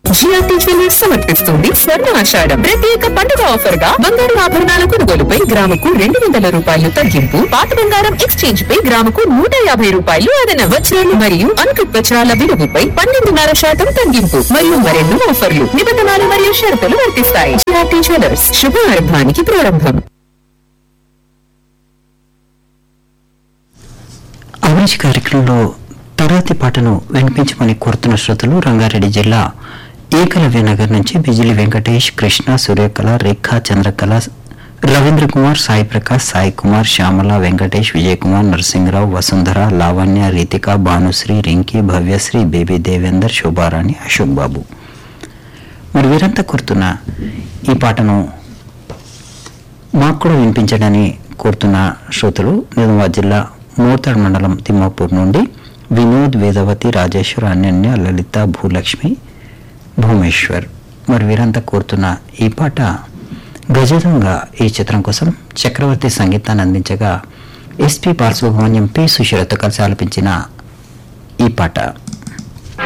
GRT jewellers సమర్పిస్తుంది స్వర్ణ ఆషాఢం ప్రత్యేక పండుగ ఆఫర్ గా బంగారు ఆభరణాల కొనుగోలుపై గ్రాముకు రెండు వందల రూపాయలు తగ్గింపు పాత బంగారం ఎక్స్చేంజ్ పై గ్రాముకు నూట యాభై రూపాయలు అదన వజ్రాలు మరియు అంకుట్ వజ్రాల విలువపై పన్నెండున్నర శాతం తగ్గింపు మరియు మరెన్నో ఆఫర్లు నిబంధనలు మరియు షరతులు వర్తిస్తాయి జిఆర్టీ జ్యువెలర్స్ శుభారంభానికి ప్రారంభం అభిరుచి కార్యక్రమంలో తరువాతి పాటను వినిపించమని కోరుతున్న శ్రోతలు రంగారెడ్డి జిల్లా ఏకలవ్య నగర్ నుంచి బిజిలి వెంకటేష్ కృష్ణ సూర్యకళ రేఖా చంద్రకళ రవీంద్ర కుమార్ సాయి ప్రకాష్ సాయి కుమార్ శ్యామల వెంకటేష్ విజయ్ కుమార్ నరసింహరావు వసుంధర లావణ్య రీతిక భానుశ్రీ రింకి భవ్యశ్రీ బేబీ దేవేందర్ శోభారాణి అశోక్ బాబు మరి వీరంతా కోరుతున్న ఈ పాటను మాకు కూడా వినిపించడని కోరుతున్న శ్రోతలు నిజామాబాద్ జిల్లా మోతాడ్ మండలం తిమ్మాపూర్ నుండి వినోద్ వేదవతి రాజేశ్వర్ అనన్య లలిత భూలక్ష్మి భూమేశ్వర్ మరి వీరంతా కోరుతున్న ఈ పాట గజదంగ ఈ చిత్రం కోసం చక్రవర్తి సంగీతాన్ని అందించగా ఎస్పి బాలసుబ్రహ్మణ్యం పి సుశీలతో కలిసి ఆలపించిన ఈ పాట